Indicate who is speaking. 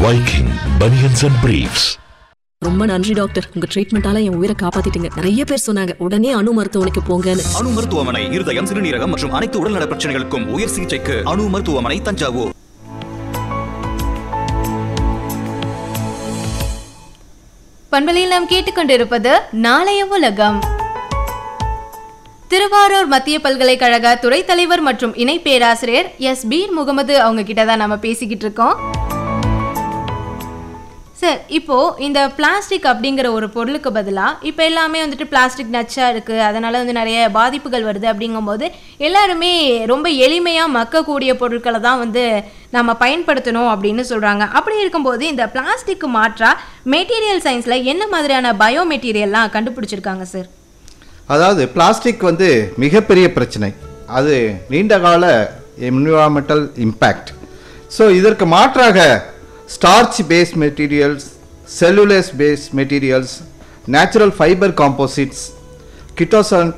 Speaker 1: Viking Bunions and Briefs.
Speaker 2: ரொம்ப நன்றி doctor உங்க ட்ரீட்மெண்டால என் உயிரை காப்பாத்திட்டீங்க நிறைய பேர் சொன்னாங்க உடனே அணு மருத்துவமனைக்கு போங்கன்னு
Speaker 3: அணு மருத்துவமனை இருதயம் சிறுநீரகம் மற்றும் அனைத்து உடல்நல பிரச்சனைகளுக்கும் உயர் சிகிச்சைக்கு அணு மருத்துவமனை தஞ்சாவூர்
Speaker 4: பண்பலையில் நாம் கேட்டுக்கொண்டிருப்பது நாளைய உலகம் திருவாரூர் மத்திய பல்கலைக்கழக துறைத் தலைவர் மற்றும் இணை பேராசிரியர் எஸ் பீர் முகமது அவங்க கிட்ட தான் நம்ம பேசிக்கிட்டு இருக்கோம் சார் இப்போ இந்த பிளாஸ்டிக் அப்படிங்கிற ஒரு பொருளுக்கு பதிலாக இப்போ எல்லாமே வந்துட்டு பிளாஸ்டிக் நச்சா இருக்கு அதனால வந்து நிறைய பாதிப்புகள் வருது அப்படிங்கும்போது எல்லாருமே ரொம்ப எளிமையாக மக்கக்கூடிய பொருட்களை தான் வந்து நம்ம பயன்படுத்தணும் அப்படின்னு சொல்றாங்க அப்படி இருக்கும்போது இந்த பிளாஸ்டிக் மாற்றா மெட்டீரியல் சயின்ஸ்ல என்ன மாதிரியான பயோ மெட்டீரியல்லாம் கண்டுபிடிச்சிருக்காங்க சார்
Speaker 5: அதாவது பிளாஸ்டிக் வந்து மிகப்பெரிய பிரச்சனை அது நீண்ட கால என்விரான்மெண்டல் இம்பேக்ட் ஸோ இதற்கு மாற்றாக starch base materials cellulose base materials natural fibre composites கிட்டோசன்